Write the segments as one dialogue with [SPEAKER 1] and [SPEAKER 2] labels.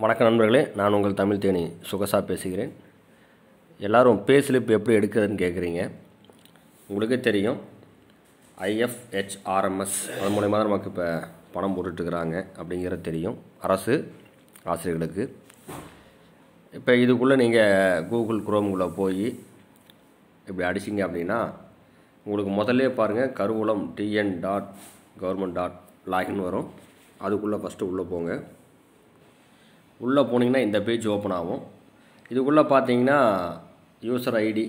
[SPEAKER 1] வணக்கம் நண்பர்களே நான் உங்கள் தமிழ் தேனி சுகசா பேசுகிறேன் எல்லாரும் பே ஸ்லிப் எப்படி எடுக்கிறதுன்னு கேட்குறீங்க உங்களுக்கே தெரியும் ஐஎஃப்ஹெச்ஆர்எம்எஸ் அது மூலயமா தான் நமக்கு இப்போ பணம் போட்டுட்ருக்குறாங்க அப்படிங்கிறது தெரியும் அரசு ஆசிரியர்களுக்கு இப்போ இதுக்குள்ளே நீங்கள் கூகுள் குரோம்குள்ளே போய் இப்படி அடிச்சிங்க அப்படின்னா உங்களுக்கு முதல்ல பாருங்கள் கருவூலம் TN dot government dot login வரும் அதுக்குள்ளே ஃபஸ்ட்டு உள்ளே போங்க உள்ளே போனீங்கன்னா இந்த பேஜ் ஓப்பன் ஆகும் இதுக்குள்ளே பார்த்தீங்கன்னா யூசர் ஐடி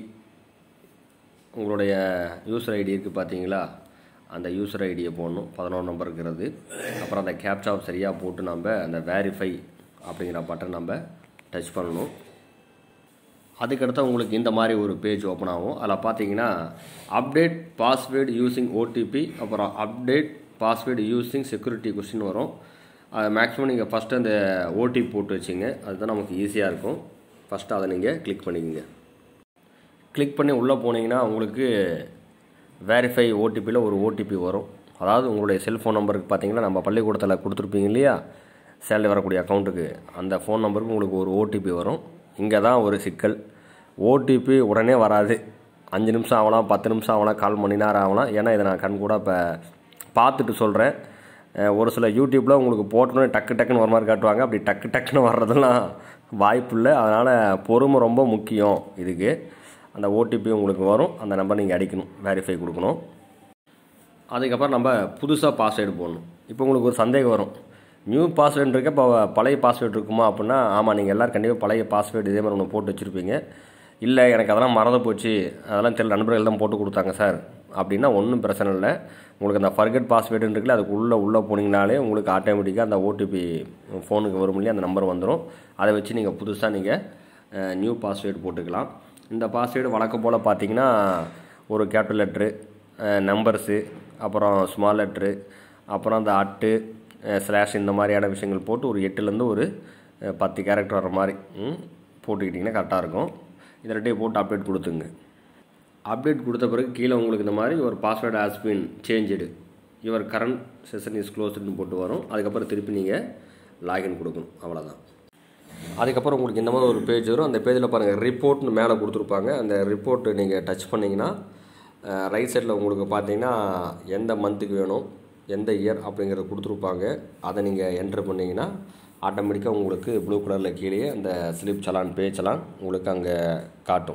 [SPEAKER 1] உங்களுடைய யூசர் ஐடி இருக்குது பார்த்தீங்களா அந்த யூசர் ஐடியை போடணும் பதினோரு நம்பர் இருக்கிறது அப்புறம் அந்த கேப்சா சரியாக போட்டு நம்ம அந்த வேரிஃபை அப்படிங்கிற பட்டன் நம்ம டச் பண்ணணும் அதுக்கடுத்து உங்களுக்கு இந்த மாதிரி ஒரு பேஜ் ஓப்பன் ஆகும் அதில் பார்த்தீங்கன்னா அப்டேட் பாஸ்வேர்டு யூஸிங் ஓடிபி அப்புறம் update password using security question வரும் அது மேக்ஸிமம் நீங்கள் ஃபஸ்ட்டு அந்த ஓடிபி போட்டு வச்சுங்க அதுதான் நமக்கு ஈஸியாக இருக்கும் ஃபஸ்ட்டு அதை நீங்கள் கிளிக் பண்ணிக்கோங்க கிளிக் பண்ணி உள்ளே போனீங்கன்னா உங்களுக்கு வேரிஃபை ஓடிபியில் ஒரு ஓடிபி வரும் அதாவது உங்களுடைய செல்ஃபோன் நம்பருக்கு பார்த்தீங்கன்னா நம்ம பள்ளிக்கூடத்தில் கொடுத்துருப்பீங்க இல்லையா சேலரி வரக்கூடிய அக்கௌண்ட்டுக்கு அந்த ஃபோன் நம்பருக்கு உங்களுக்கு ஒரு ஓடிபி வரும் இங்கே தான் ஒரு சிக்கல் ஓடிபி உடனே வராது அஞ்சு நிமிஷம் ஆகலாம் பத்து நிமிஷம் ஆகலாம் கால் மணி நேரம் ஆகலாம் ஏன்னா இதை நான் கண் கூட இப்போ பார்த்துட்டு சொல்கிறேன் ஒரு சில யூடியூப்பில் உங்களுக்கு போட்டோன்னே டக்கு டக்குன்னு வர மாதிரி காட்டுவாங்க அப்படி டக்கு டக்குன்னு வர்றதெல்லாம் வாய்ப்பு இல்லை அதனால் பொறுமை ரொம்ப முக்கியம் இதுக்கு அந்த ஓடிபி உங்களுக்கு வரும் அந்த நம்பர் நீங்கள் அடிக்கணும் வேரிஃபை கொடுக்கணும் அதுக்கப்புறம் நம்ம புதுசாக பாஸ்வேர்டு போடணும் இப்போ உங்களுக்கு ஒரு சந்தேகம் வரும் நியூ பாஸ்வேர்டு இருக்க இப்போ பழைய பாஸ்வேர்டு இருக்குமா அப்படின்னா ஆமாம் நீங்கள் எல்லோரும் கண்டிப்பாக பழைய பாஸ்வேர்டு இதே மாதிரி ஒன்று போட்டு வச்சுருப்பீங்க இல்லை எனக்கு அதெல்லாம் மறந்து போச்சு அதெல்லாம் தெரியல நண்பர்கள் தான் போட்டு கொடுத்தாங்க சார் அப்படின்னா ஒன்றும் பிரச்சனை இல்லை உங்களுக்கு அந்த ஃபர்கட் பாஸ்வேர்டுன்னு இருக்குல்ல அதுக்கு உள்ளே உள்ளே போனீங்கனாலே உங்களுக்கு ஆட்டோமேட்டிக்காக அந்த ஓடிபி ஃபோனுக்கு வரும் இல்லையா அந்த நம்பர் வந்துடும் அதை வச்சு நீங்கள் புதுசாக நீங்கள் நியூ பாஸ்வேர்டு போட்டுக்கலாம் இந்த பாஸ்வேர்டு வழக்கம் போல் பார்த்தீங்கன்னா ஒரு கேபிட்டல் லெட்ரு நம்பர்ஸு அப்புறம் ஸ்மால் லெட்ரு அப்புறம் அந்த அட்டு ஸ்லாஷ் இந்த மாதிரியான விஷயங்கள் போட்டு ஒரு எட்டுலேருந்து ஒரு பத்து கேரக்டர் வர மாதிரி போட்டுக்கிட்டிங்கன்னா கரெக்டாக இருக்கும் இதை ரெட்டையை போட்டு அப்டேட் கொடுத்துங்க அப்டேட் கொடுத்த பிறகு கீழே உங்களுக்கு இந்த மாதிரி ஒரு password has been changed your current session is க்ளோஸ்டுன்னு போட்டு வரும் அதுக்கப்புறம் திருப்பி நீங்கள் லாகின் கொடுக்கணும் அவ்வளோதான் அதுக்கப்புறம் உங்களுக்கு இந்த மாதிரி ஒரு பேஜ் வரும் அந்த பேஜில் பாருங்கள் ரிப்போர்ட்னு மேலே கொடுத்துருப்பாங்க அந்த ரிப்போர்ட்டு நீங்கள் டச் பண்ணிங்கன்னா ரைட் சைடில் உங்களுக்கு பார்த்தீங்கன்னா எந்த மந்த்துக்கு வேணும் எந்த இயர் அப்படிங்கிறத கொடுத்துருப்பாங்க அதை நீங்கள் என்ட்ரு பண்ணிங்கன்னா ஆட்டோமேட்டிக்காக உங்களுக்கு ப்ளூ கலரில் கீழே அந்த ஸ்லிப் சலான் பே சலான் உங்களுக்கு அங்கே காட்டும்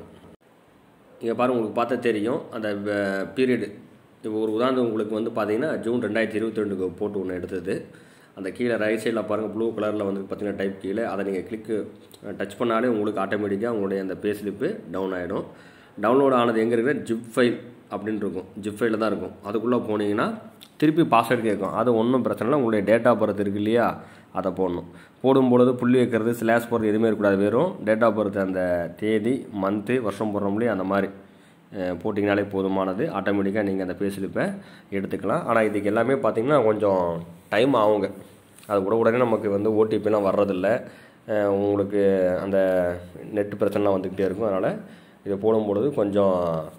[SPEAKER 1] இங்கே பாருங்கள் உங்களுக்கு பார்த்தா தெரியும் அந்த பீரியடு இப்போ ஒரு உதாரணம் உங்களுக்கு வந்து பார்த்தீங்கன்னா ஜூன் ரெண்டாயிரத்தி இருபத்தி ரெண்டுக்கு போட்டு ஒன்று எடுத்தது அந்த கீழே ரைட் சைடில் பாருங்கள் ப்ளூ கலரில் வந்து பார்த்தீங்கன்னா டைப் கீழே அதை நீங்கள் கிளிக்கு டச் பண்ணாலே உங்களுக்கு ஆட்டோமேட்டிக்காக உங்களுடைய அந்த பே ஸ்லிப்பு டவுன் ஆகிடும் டவுன்லோட் ஆனது எங்கே இருக்கிற ஜிப் ஃபைல் அப்படின்னு இருக்கும் ஜிப் ஃபைலில் தான் இருக்கும் அதுக்குள்ளே போனீங்கன்னா திருப்பி பாஸ்வேர்டு கேட்கும் அது ஒன்றும் பிரச்சனை இல்லை உங்களுடைய டேட் ஆஃப் பர்த் இருக்கு இல்லையா அதை போடணும் போடும்பொழுது புள்ளி வைக்கிறது ஸ்லாஷ் போடுறது எதுவுமே இருக்கக்கூடாது வெறும் டேட் ஆஃப் பர்த் அந்த தேதி மந்த்து வருஷம் போடுறோம் இல்லையா அந்த மாதிரி போட்டிங்கனாலே போதுமானது ஆட்டோமேட்டிக்காக நீங்கள் அந்த பே ஸ்லிப்பை எடுத்துக்கலாம் ஆனால் இதுக்கு எல்லாமே பார்த்திங்கன்னா கொஞ்சம் டைம் ஆகுங்க அது கூட உடனே நமக்கு வந்து ஓடிபிலாம் வர்றதில்ல உங்களுக்கு அந்த நெட் பிரச்சனைலாம் வந்துக்கிட்டே இருக்கும் அதனால் இதை போடும்பொழுது கொஞ்சம்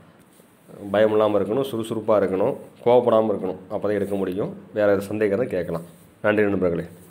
[SPEAKER 1] பயம் இல்லாமல் இருக்கணும் சுறுசுறுப்பாக இருக்கணும் கோவப்படாமல் இருக்கணும் அப்போ தான் எடுக்க முடியும் வேறு சந்தேகம் தான் கேட்கலாம் நன்றி நண்பர்களே